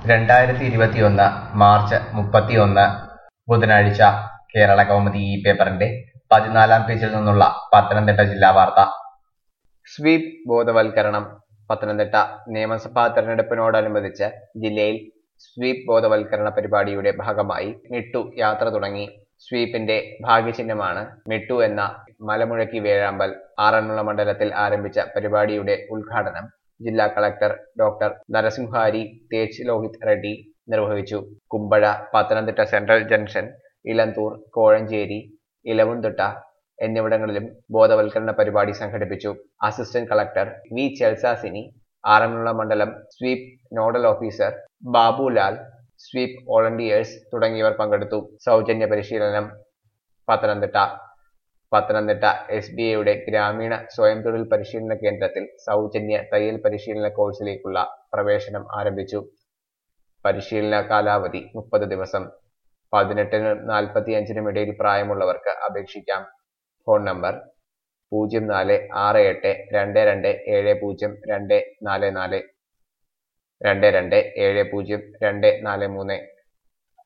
രണ്ടായിരത്തി ഇരുപത്തിയൊന്ന് മാർച്ച് മുപ്പത്തിയൊന്ന് ബുധനാഴ്ച കേരള കൗമുദി ഈ പേപ്പറിന്റെ പതിനാലാം പേജിൽ നിന്നുള്ള പത്തനംതിട്ട ജില്ലാ വാർത്ത സ്വീപ് ബോധവൽക്കരണം പത്തനംതിട്ട നിയമസഭാ തെരഞ്ഞെടുപ്പിനോടനുബന്ധിച്ച് ജില്ലയിൽ സ്വീപ് ബോധവൽക്കരണ പരിപാടിയുടെ ഭാഗമായി മിട്ടു യാത്ര തുടങ്ങി സ്വീപിന്റെ ഭാഗ്യചിഹ്നമാണ് മിട്ടു എന്ന മലമുഴക്കി വേഴാമ്പൽ ആറന്മുള മണ്ഡലത്തിൽ ആരംഭിച്ച പരിപാടിയുടെ ഉദ്ഘാടനം ജില്ലാ കളക്ടർ ഡോക്ടർ നരസിംഹാരി തേജ് ലോഹിത് റെഡ്ഡി നിർവഹിച്ചു കുമ്പഴ പത്തനംതിട്ട സെൻട്രൽ ജംഗ്ഷൻ ഇലന്തൂർ കോഴഞ്ചേരി ഇലവുംതിട്ട എന്നിവിടങ്ങളിലും ബോധവൽക്കരണ പരിപാടി സംഘടിപ്പിച്ചു assistant collector V Chelsasini Aranmula മണ്ഡലം SVEEP nodal officer Babulal SVEEP volunteers തുടങ്ങിയവർ പങ്കെടുത്തു സൗജന്യ പരിശീലനം പത്തനംതിട്ട പത്തനംതിട്ട എസ് ബി ഐയുടെ ഗ്രാമീണ സ്വയം തൊഴിൽ പരിശീലന കേന്ദ്രത്തിൽ സൗജന്യ തയ്യൽ പരിശീലന കോഴ്സിലേക്കുള്ള പ്രവേശനം ആരംഭിച്ചു പരിശീലന കാലാവധി മുപ്പത് ദിവസം പതിനെട്ടിനും നാൽപ്പത്തിയഞ്ചിനും ഇടയിൽ പ്രായമുള്ളവർക്ക് അപേക്ഷിക്കാം ഫോൺ നമ്പർ പൂജ്യം നാല് ആറ് എട്ട് രണ്ട് രണ്ട് ഏഴ് പൂജ്യം രണ്ട് നാല് നാല് രണ്ട് രണ്ട് ഏഴ് പൂജ്യം രണ്ട് നാല് മൂന്ന്